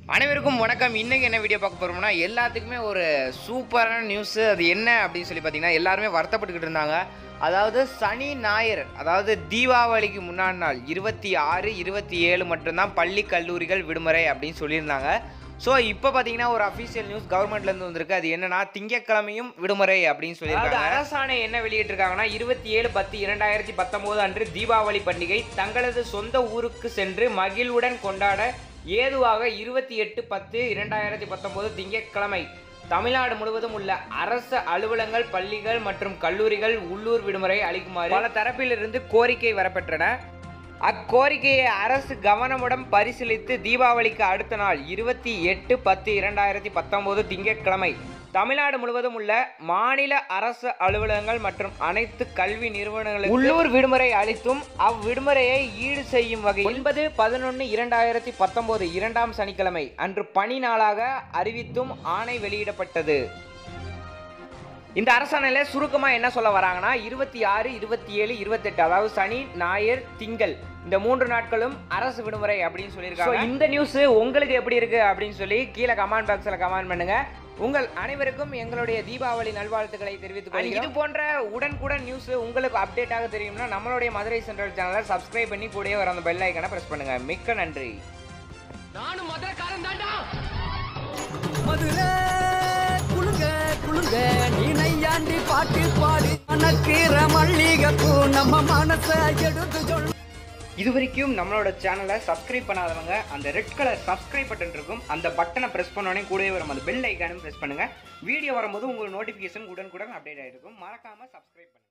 அனைவருக்கும் வணக்கம் இன்னைக்கு என்ன வீடியோ பார்க்க போறோம்னா எல்லாத்துக்குமே ஒரு சூப்பரான நியூஸ் அது என்ன அப்படின்னு சொல்லி பார்த்தீங்கன்னா எல்லாருமே வருத்தப்பட்டுக்கிட்டு இருந்தாங்க அதாவது சனி ஞாயிறு அதாவது தீபாவளிக்கு முன்னாடி நாள் இருபத்தி ஆறு இருபத்தி ஏழு மட்டும்தான் பள்ளி கல்லூரிகள் விடுமுறை அப்படின்னு சொல்லியிருந்தாங்க ஸோ இப்போ பார்த்தீங்கன்னா ஒரு அஃபீஷியல் நியூஸ் கவர்மெண்ட்லேருந்து வந்திருக்கு அது என்னன்னா திங்கட்கிழமையும் விடுமுறை அப்படின்னு சொல்லியிருக்காங்க அரசாணை என்ன வெளியிட்டிருக்காங்கன்னா இருபத்தி ஏழு பத்து இரண்டாயிரத்தி பத்தொம்போது அன்று தீபாவளி பண்டிகை தங்களது சொந்த ஊருக்கு சென்று மகிழ்வுடன் கொண்டாட ஏதுவாக இருபத்தி எட்டு பத்து இரண்டாயிரத்தி பத்தொம்போது திங்கட்கிழமை தமிழ்நாடு முழுவதும் உள்ள அரசு அலுவலங்கள் பள்ளிகள் மற்றும் கல்லூரிகள் உள்ளூர் விடுமுறை அளிக்குமாறு பல தரப்பிலிருந்து கோரிக்கை வரப்பெற்றன அக்கோரிக்கையை அரசு கவனமுடன் பரிசீலித்து தீபாவளிக்கு அடுத்த நாள் இருபத்தி எட்டு பத்து இரண்டாயிரத்தி பத்தொம்போது திங்கட்கிழமை தமிழ்நாடு முழுவதும் உள்ள மாநில அரசு அலுவலகங்கள் மற்றும் அனைத்து கல்வி நிறுவனங்களுக்கு உள்ளூர் விடுமுறை அளித்தும் அவ்விடுமுறையை ஈடு செய்யும் வகை ஒன்பது பதினொன்று இரண்டாயிரத்தி பத்தொம்போது இரண்டாம் சனிக்கிழமை அன்று பணி நாளாக அறிவித்தும் ஆணை வெளியிடப்பட்டது இந்த அரசாணையில சுருக்கமா என்ன சொல்ல வராங்கன்னா இருபத்தி ஆறு இருபத்தி ஏழு இருபத்தெட்டு அதாவது சனி ஞாயிறு திங்கள் இந்த மூன்று நாட்களும் அரசு விடுமுறை அப்படின்னு சொல்லியிருக்காங்க இந்த நியூஸ் உங்களுக்கு எப்படி இருக்கு அப்படின்னு சொல்லி கீழே கமெண்ட் பாக்ஸ்ல கமெண்ட் பண்ணுங்க உங்கள் அனைவருக்கும் எங்களுடைய தீபாவளி நல்வாழ்த்துக்களை தெரிவித்துக் கொள்கிறோம் இது போன்ற உடனுக்குடன் நியூஸ் உங்களுக்கு அப்டேட்டாக தெரியும்னா நம்மளுடைய மதுரை சென்ட்ரல் சேனலை சப்ஸ்கிரைப் பண்ணி கூடயே வர அந்த பெல் ஐக்கனை பிரஸ் பண்ணுங்க மிக்க நன்றி நானும் மதுரக்காரன் தாண்டா மதுரை குளுங்க குளுங்க நீ நையாண்டி பாட்டு பாடி மணக்கிற மல்லிகைப்பூ நம்ம மனச எடுத்து சொல் இது வரைக்கும் நம்மளோட சேனலை சப்ஸ்கிரைப் பண்ணாதவங்க அந்த ரெட் கலர் சப்ஸ்கிரைப் பட்டன் இருக்கும் அந்த பட்டனை பிரஸ் பண்ணோடனே கூடவே வரும் அந்த பெல் ஐக்கானும் பிரஸ் பண்ணுங்க வீடியோ வரும்போது உங்களுக்கு நோட்டிஃபிகேஷன் உடனுக்குடன் அப்டேட் ஆகிருக்கும் மறக்காம சப்ஸ்கிரைப் பண்ணுங்க